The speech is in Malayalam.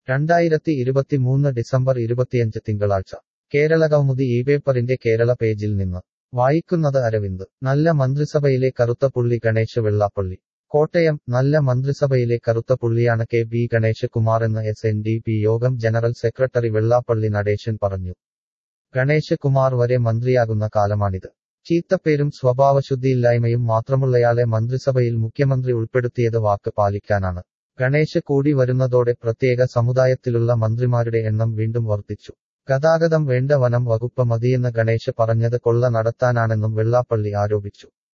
രണ്ടായിരത്തി ഇരുപത്തിമൂന്ന് ഡിസംബർ ഇരുപത്തിയഞ്ച് തിങ്കളാഴ്ച കേരള കൗമുദി ഈ പേപ്പറിന്റെ കേരള പേജിൽ നിന്ന് വായിക്കുന്നത് അരവിന്ദ് നല്ല മന്ത്രിസഭയിലെ കറുത്ത പുള്ളി ഗണേശ് വെള്ളാപ്പള്ളി കോട്ടയം നല്ല മന്ത്രിസഭയിലെ കറുത്ത പുള്ളിയാണ് കെ ബി ഗണേശ് കുമാറെന്ന് എസ് എൻ ഡി പി യോഗം ജനറൽ സെക്രട്ടറി വെള്ളാപ്പള്ളി നടേശൻ പറഞ്ഞു ഗണേശ് കുമാർ വരെ മന്ത്രിയാകുന്ന കാലമാണിത് ചീത്തപ്പേരും സ്വഭാവശുദ്ധിയില്ലായ്മയും മാത്രമുള്ളയാളെ മന്ത്രിസഭയിൽ മുഖ്യമന്ത്രി ഉൾപ്പെടുത്തിയത് വാക്ക് പാലിക്കാനാണ് ഗണേശ് കൂടി വരുന്നതോടെ പ്രത്യേക സമുദായത്തിലുള്ള മന്ത്രിമാരുടെ എണ്ണം വീണ്ടും വർദ്ധിച്ചു ഗതാഗതം വേണ്ട വനം വകുപ്പ് മതിയെന്ന് ഗണേശ് പറഞ്ഞത് കൊള്ള നടത്താനാണെന്നും വെള്ളാപ്പള്ളി ആരോപിച്ചു